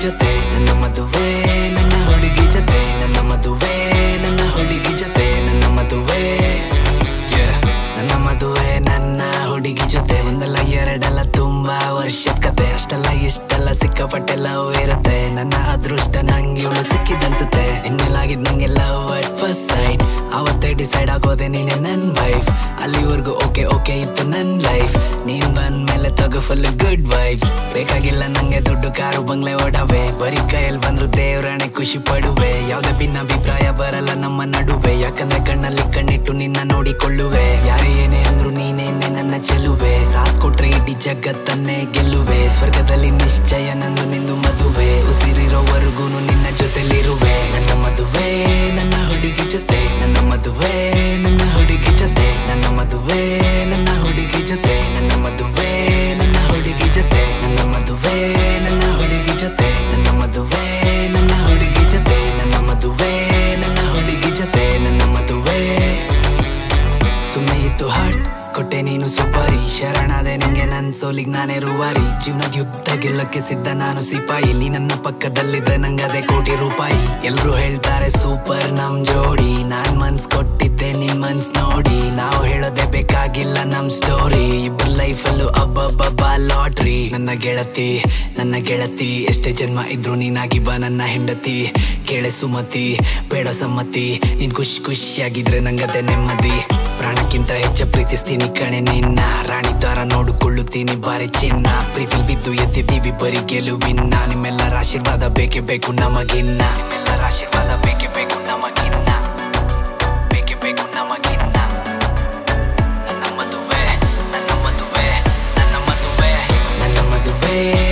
ಜೊತೆ ನನ್ನ ಮದುವೆ ನನ್ನ ಹುಡುಗಿ ಜೊತೆ ನನ್ನ ಮದುವೆ ನನ್ನ ಹುಡುಗಿ ಜೊತೆ ನನ್ನ ಮದುವೆ Yeah. ನನ್ನ ಮದುವೆ ನನ್ನ ಹುಡುಗಿ ಜೊತೆ ಒಂದಲ್ಲ ಎರಡಲ್ಲ ತುಂಬಾ ವರ್ಷದ ಕತೆ ಅಷ್ಟಲ್ಲ ಇಷ್ಟಲ್ಲ ಸಿಕ್ಕಾಪಟ್ಟೆ ಲವ್ ಇರುತ್ತೆ ನನ್ನ ಅದೃಷ್ಟ ನಂಗೆ ಇವಳು ಸಿಕ್ಕಿದ್ದನ್ಸುತ್ತೆ ಇನ್ಮೇಲಾಗಿದ್ ನಂಗೆ ಲವ್ ಅಟ್ ಫಸ್ಟ್ ಸೈಡ್ ಅವತ್ತೇ ಡಿಸೈಡ್ ಆಗೋದೆ ನೀನೆ ನನ್ ವೈಫ್ ಅಲ್ಲಿವರೆಗೂ ಓಕೆ ಓಕೆ ಇತ್ತು ನನ್ ಲೈಫ್ ನೀನ್ ಬಂದ್ಮೇಲೆ ತಗೋ ಫುಲ್ ಗುಡ್ ವೈಬ್ಸ್ ಬೇಕಾಗಿಲ್ಲ ನಂಗೆ ದುಡ್ಡು ಕಾರು ಬಂಗ್ಲೆ ಓಡವೆ ಬರೀ ಕೈಯಲ್ಲಿ ಬಂದ್ರು ದೇವ್ರಾಣೆ ಖುಷಿ ಪಡುವೆ ಯಾವ್ದೇ ಭಿನ್ನಾಭಿಪ್ರಾಯ ಬರಲ್ಲ ನಮ್ಮ ನಡುವೆ ಯಾಕಂದ್ರೆ ಕಣ್ಣಲ್ಲಿ ಕಣ್ಣಿಟ್ಟು ನಿನ್ನ ನೋಡಿಕೊಳ್ಳುವೆ ಯಾರೇ ಏನೇ ಅಂದ್ರು ನೀನೇನೆ ನನ್ನ ಚೆಲುವೆ ಸಾಥ್ ಕೊಟ್ರೆ ಇಡೀ ಜಗತ್ತನ್ನೇ ಗೆಲ್ಲುವೆ ಸ್ವರ್ಗದಲ್ಲಿ ನಿಶ್ಚಯ ನಂದು ನಿಂದು ಮದುವೆ ಉಸಿರಿರೋವರೆಗೂನು ನಿನ್ನ ಜೊತೆಲಿರುವೆ ನನ್ನ ಮದುವೆ ನನ್ನ ಹುಡುಗಿ ಜೊತೆ ನನ್ನ ಮದುವೆ ನನ್ನ ಹುಡುಗಿ ಜೊತೆ ನನ್ನ ಮದುವೆ ನನ್ನ ಹುಡುಗಿ ಜೊತೆ ನನ್ನ ಮದುವೆ ನನ್ನ ಹುಡುಗಿ ಜೊತೆ ನನ್ನ ಮದುವೆ ನನ್ನ ಹುಡುಗಿ ಜೊತೆ ನನ್ನ ಮದುವೆ ನನ್ನ ಹುಡುಗಿ ಜೊತೆ ನನ್ನ ಮದುವೆ ನನ್ನ ಹುಡುಗಿ ಜೊತೆ ನನ್ನ ಮದುವೆ ಸುಮ್ಮನೆ ಇತ್ತು ಹಾಡ್ ಕೊಟ್ಟೆ ನೀನು ಸುಪಾರಿ ಶರಣಾದೆ ನಿಂಗೆ ನನ್ ಸೋಲಿಗ್ ನಾನೇ ರೂವಾರಿ ಜೀವನದ ಯುದ್ಧ ಗೆಲ್ಲಕ್ಕೆ ಸಿದ್ಧ ನಾನು ಸಿಪಾಯಿ ನೀ ನನ್ನ ಪಕ್ಕದಲ್ಲಿದ್ರೆ ನಂಗದೆ ಕೋಟಿ ರೂಪಾಯಿ ಎಲ್ರು ಹೇಳ್ತಾರೆ ಸೂಪರ್ ನಮ್ ಜೋಡಿ ನಾನ್ ಮನ್ಸ್ ಕೊಟ್ಟಿದ್ದೆ ನಿನ್ ಮನ್ಸ್ ನೋಡಿ ನಾವು ಹೇಳೋದೇ ಬೇಕಾಗಿಲ್ಲ ನಮ್ ಸ್ಟೋರಿ ಇಬ್ಬರ ಲೈಫಲ್ಲೂ ಅಬ್ಬಬ್ಬಬ್ಬ ಲಾಟ್ರಿ ನನ್ನ ಗೆಳತಿ ನನ್ನ ಗೆಳತಿ ಎಷ್ಟೇ ಜನ್ಮ ಇದ್ರು ನೀನಾಗಿ ಬಾ ನನ್ನ ಹೆಂಡತಿ ಕೇಳೆ ಸುಮತಿ ಬೇಡ ಸಮ್ಮತಿ ನೀನ್ ಖುಷಿ ಖುಷಿಯಾಗಿದ್ರೆ ನಂಗದೆ ನೆಮ್ಮದಿ ಪ್ರಾಣಕ್ಕಿಂತ ಹೆಚ್ಚ ಪ್ರೀತಿಸ್ತೀನಿ ಕಣೆ ನಿನ್ನ ರಾಣಿ ತರ ನೋಡಿಕೊಳ್ಳುತ್ತೀನಿ ಬಾರಿ ಚಿನ್ನ ಪ್ರೀತಿ ಬಿದ್ದು ಎದ್ದಿದ್ದೀವಿ ಬರೀ ಗೆಲುವಿನ ನಿಮ್ಮೆಲ್ಲರ ಆಶೀರ್ವಾದ ಬೇಕೇ ಬೇಕು ನಮಗಿನ್ನ ನಿಮ್ಮೆಲ್ಲರ ಆಶೀರ್ವಾದ ಬೇಕೇ ಬೇಕು ನಮಗಿನ್ನ ಬೇಕೇ ಬೇಕು ನಮಗಿನ್ನ ನನ್ನ ಮದುವೆ ನನ್ನ ಮದುವೆ ನನ್ನ ಮದುವೆ ನನ್ನ ಮದುವೆ